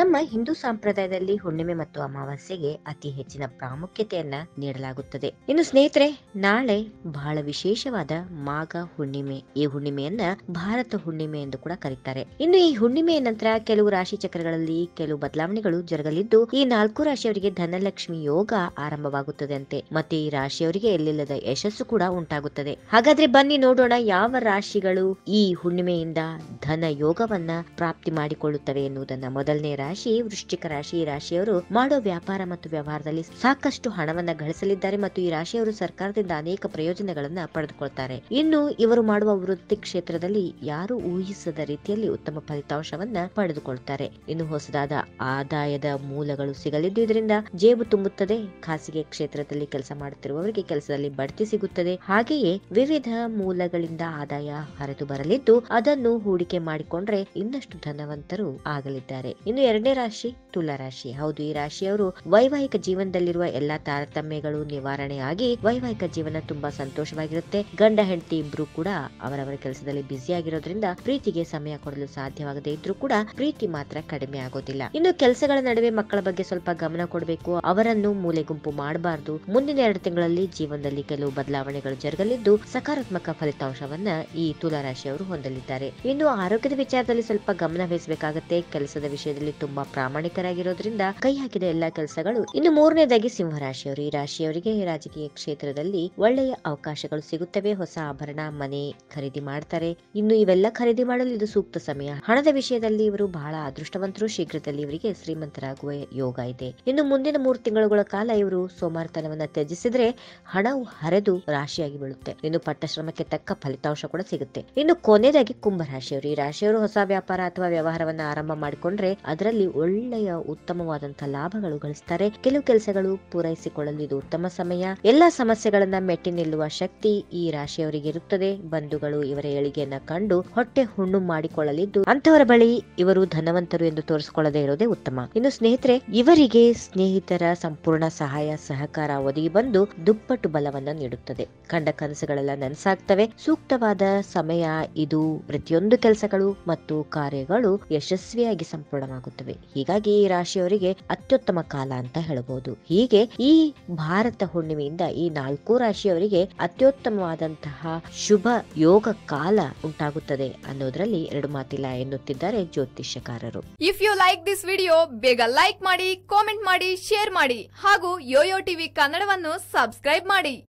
ನಮ್ಮ ಹಿಂದೂ ಸಂಪ್ರದಾಯದಲ್ಲಿ ಹುಣ್ಣಿಮೆ ಮತ್ತು ಅಮಾವಾಸ್ಯೆಗೆ ಅತಿ ಹೆಚ್ಚಿನ ಪ್ರಾಮುಖ್ಯತೆಯನ್ನ ನೀಡಲಾಗುತ್ತದೆ ಇನ್ನು ಸ್ನೇಹಿತರೆ ನಾಳೆ ಬಹಳ ವಿಶೇಷವಾದ ಮಾಘ ಹುಣ್ಣಿಮೆ ಈ ಹುಣ್ಣಿಮೆಯನ್ನ ಭಾರತ ಹುಣ್ಣಿಮೆ ಎಂದು ಕೂಡ ಕರೀತಾರೆ ಇನ್ನು ಈ ಹುಣ್ಣಿಮೆಯ ನಂತರ ಕೆಲವು ರಾಶಿ ಚಕ್ರಗಳಲ್ಲಿ ಕೆಲವು ಬದಲಾವಣೆಗಳು ಜರುಗಲಿದ್ದು ಈ ನಾಲ್ಕು ರಾಶಿಯವರಿಗೆ ಧನಲಕ್ಷ್ಮಿ ಯೋಗ ಆರಂಭವಾಗುತ್ತದೆ ಅಂತೆ ಮತ್ತೆ ಈ ರಾಶಿಯವರಿಗೆ ಎಲ್ಲಿಲ್ಲದ ಯಶಸ್ಸು ಕೂಡ ಉಂಟಾಗುತ್ತದೆ ಹಾಗಾದ್ರೆ ಬನ್ನಿ ನೋಡೋಣ ಯಾವ ರಾಶಿಗಳು ಈ ಹುಣ್ಣಿಮೆಯಿಂದ ಧನ ಯೋಗವನ್ನ ಪ್ರಾಪ್ತಿ ಮಾಡಿಕೊಳ್ಳುತ್ತವೆ ಎನ್ನುವುದನ್ನ ಮೊದಲನೇ ರಾಶಿ ವೃಶ್ಚಿಕ ರಾಶಿ ಈ ರಾಶಿಯವರು ಮಾಡೋ ವ್ಯಾಪಾರ ಮತ್ತು ವ್ಯವಹಾರದಲ್ಲಿ ಸಾಕಷ್ಟು ಹಣವನ್ನ ಗಳಿಸಲಿದ್ದಾರೆ ಮತ್ತು ಈ ರಾಶಿಯವರು ಸರ್ಕಾರದಿಂದ ಅನೇಕ ಪ್ರಯೋಜನಗಳನ್ನ ಪಡೆದುಕೊಳ್ತಾರೆ ಇನ್ನು ಇವರು ಮಾಡುವ ವೃತ್ತಿ ಕ್ಷೇತ್ರದಲ್ಲಿ ಯಾರು ಊಹಿಸದ ರೀತಿಯಲ್ಲಿ ಉತ್ತಮ ಫಲಿತಾಂಶವನ್ನ ಪಡೆದುಕೊಳ್ತಾರೆ ಇನ್ನು ಹೊಸದಾದ ಆದಾಯದ ಮೂಲಗಳು ಸಿಗಲಿದ್ದು ಇದರಿಂದ ಜೇಬು ತುಂಬುತ್ತದೆ ಖಾಸಗಿ ಕ್ಷೇತ್ರದಲ್ಲಿ ಕೆಲಸ ಮಾಡುತ್ತಿರುವವರಿಗೆ ಕೆಲಸದಲ್ಲಿ ಬಡ್ತಿ ಸಿಗುತ್ತದೆ ಹಾಗೆಯೇ ವಿವಿಧ ಮೂಲಗಳಿಂದ ಆದಾಯ ಹರಿದು ಬರಲಿದ್ದು ಅದನ್ನು ಹೂಡಿಕೆ ಮಾಡಿಕೊಂಡ್ರೆ ಇನ್ನಷ್ಟು ಧನವಂತರು ಆಗಲಿದ್ದಾರೆ ಇನ್ನು ಎರಡನೇ ರಾಶಿ ತುಲಾ ರಾಶಿ ಹೌದು ಈ ರಾಶಿಯವರು ವೈವಾಹಿಕ ಜೀವನದಲ್ಲಿರುವ ಎಲ್ಲಾ ತಾರತಮ್ಯಗಳು ನಿವಾರಣೆಯಾಗಿ ವೈವಾಹಿಕ ಜೀವನ ತುಂಬಾ ಸಂತೋಷವಾಗಿರುತ್ತೆ ಗಂಡ ಹೆಂಡತಿ ಇಬ್ರು ಕೂಡ ಅವರವರ ಕೆಲಸದಲ್ಲಿ ಬ್ಯುಸಿ ಆಗಿರೋದ್ರಿಂದ ಪ್ರೀತಿಗೆ ಸಮಯ ಕೊಡಲು ಸಾಧ್ಯವಾಗದೇ ಇದ್ರೂ ಕೂಡ ಪ್ರೀತಿ ಮಾತ್ರ ಕಡಿಮೆ ಆಗೋದಿಲ್ಲ ಇನ್ನು ಕೆಲಸಗಳ ನಡುವೆ ಮಕ್ಕಳ ಬಗ್ಗೆ ಸ್ವಲ್ಪ ಗಮನ ಕೊಡಬೇಕು ಅವರನ್ನು ಮೂಲೆ ಗುಂಪು ಮಾಡಬಾರದು ಮುಂದಿನ ಎರಡು ತಿಂಗಳಲ್ಲಿ ಜೀವನದಲ್ಲಿ ಕೆಲವು ಬದಲಾವಣೆಗಳು ಜರುಗಲಿದ್ದು ಸಕಾರಾತ್ಮಕ ಫಲಿತಾಂಶವನ್ನ ಈ ತುಲಾ ರಾಶಿಯವರು ಹೊಂದಲಿದ್ದಾರೆ ಇನ್ನು ಆರೋಗ್ಯದ ವಿಚಾರದಲ್ಲಿ ಸ್ವಲ್ಪ ಗಮನ ವಹಿಸಬೇಕಾಗತ್ತೆ ಕೆಲಸದ ವಿಷಯದಲ್ಲಿ ತುಂಬಾ ಪ್ರಾಮಾಣಿಕರಾಗಿರೋದ್ರಿಂದ ಕೈ ಹಾಕಿದ ಎಲ್ಲಾ ಕೆಲಸಗಳು ಇನ್ನು ಮೂರನೇದಾಗಿ ಸಿಂಹ ರಾಶಿಯವರು ಈ ರಾಶಿಯವರಿಗೆ ರಾಜಕೀಯ ಕ್ಷೇತ್ರದಲ್ಲಿ ಒಳ್ಳೆಯ ಅವಕಾಶಗಳು ಸಿಗುತ್ತವೆ ಹೊಸ ಆಭರಣ ಮನೆ ಖರೀದಿ ಮಾಡ್ತಾರೆ ಇನ್ನು ಇವೆಲ್ಲ ಖರೀದಿ ಮಾಡಲು ಇದು ಸೂಕ್ತ ಸಮಯ ಹಣದ ವಿಷಯದಲ್ಲಿ ಇವರು ಬಹಳ ಅದೃಷ್ಟವಂತರು ಶೀಘ್ರದಲ್ಲಿ ಇವರಿಗೆ ಶ್ರೀಮಂತರಾಗುವ ಯೋಗ ಇದೆ ಇನ್ನು ಮುಂದಿನ ಮೂರು ತಿಂಗಳುಗಳ ಕಾಲ ಇವರು ಸೋಮಾರತನವನ್ನ ತ್ಯಜಿಸಿದ್ರೆ ಹಣವು ಹರಿದು ರಾಶಿಯಾಗಿ ಬೀಳುತ್ತೆ ಇನ್ನು ಪಟ್ಟ ಶ್ರಮಕ್ಕೆ ತಕ್ಕ ಫಲಿತಾಂಶ ಕೂಡ ಸಿಗುತ್ತೆ ಇನ್ನು ಕೊನೆಯದಾಗಿ ಕುಂಭ ರಾಶಿಯವರು ಈ ರಾಶಿಯವರು ಹೊಸ ವ್ಯಾಪಾರ ಅಥವಾ ವ್ಯವಹಾರವನ್ನ ಆರಂಭ ಮಾಡಿಕೊಂಡ್ರೆ ಅದರಲ್ಲಿ ಒಳ್ಳೆಯ ಉತ್ತಮವಾದಂತಹ ಲಾಭಗಳು ಗಳಿಸ್ತಾರೆ ಕೆಲವು ಕೆಲಸಗಳು ಪೂರೈಸಿಕೊಳ್ಳಲು ಇದು ಉತ್ತಮ ಸಮಯ ಎಲ್ಲಾ ಸಮಸ್ಯೆಗಳನ್ನ ಮೆಟ್ಟಿ ನಿಲ್ಲುವ ಶಕ್ತಿ ಈ ರಾಶಿಯವರಿಗೆ ಇರುತ್ತದೆ ಬಂಧುಗಳು ಇವರ ಏಳಿಗೆಯನ್ನ ಕಂಡು ಹೊಟ್ಟೆ ಹುಣ್ಣು ಮಾಡಿಕೊಳ್ಳಲಿದ್ದು ಅಂತವರ ಬಳಿ ಇವರು ಧನವಂತರು ಎಂದು ತೋರಿಸಿಕೊಳ್ಳದೆ ಇರೋದೇ ಉತ್ತಮ ಇನ್ನು ಸ್ನೇಹಿತರೆ ಇವರಿಗೆ ಸ್ನೇಹಿತರ ಸಂಪೂರ್ಣ ಸಹಾಯ ಸಹಕಾರ ಒದಗಿ ಬಂದು ದುಪ್ಪಟ್ಟು ಬಲವನ್ನ ನೀಡುತ್ತದೆ ಕಂಡ ಕನಸುಗಳೆಲ್ಲ ನನಸಾಗ್ತವೆ ಸೂಕ್ತವಾದ ಸಮಯ ಇದು ಪ್ರತಿಯೊಂದು ಕೆಲಸಗಳು ಮತ್ತು ಕಾರ್ಯಗಳು ಯಶಸ್ವಿಯಾಗಿ ಸಂಪೂರ್ಣವಾಗುತ್ತವೆ ಹೀಗಾಗಿ ಈ ರಾಶಿಯವರಿಗೆ ಅತ್ಯುತ್ತಮ ಕಾಲ ಅಂತ ಹೇಳಬಹುದು ಹೀಗೆ ಈ ಭಾರತ ಹುಣ್ಣಿಮೆಯಿಂದ ಈ ನಾಲ್ಕು ರಾಶಿಯವರಿಗೆ ಅತ್ಯುತ್ತಮವಾದಂತಹ ಶುಭ ಯೋಗ ಕಾಲ ಉಂಟಾಗುತ್ತದೆ ಅನ್ನೋದ್ರಲ್ಲಿ ಎರಡು ಮಾತಿಲ್ಲ ಎನ್ನುತ್ತಿದ್ದಾರೆ ಜ್ಯೋತಿಷ್ಯಕಾರರು if you like this video ಬೇಗ ಲೈಕ್ ಮಾಡಿ ಕಾಮೆಂಟ್ ಮಾಡಿ ಶೇರ್ ಮಾಡಿ ಹಾಗೂ ಯೋಯೋ ಟಿವಿ ಕನ್ನಡವನ್ನು ಸಬ್ಸ್ಕ್ರೈಬ್ ಮಾಡಿ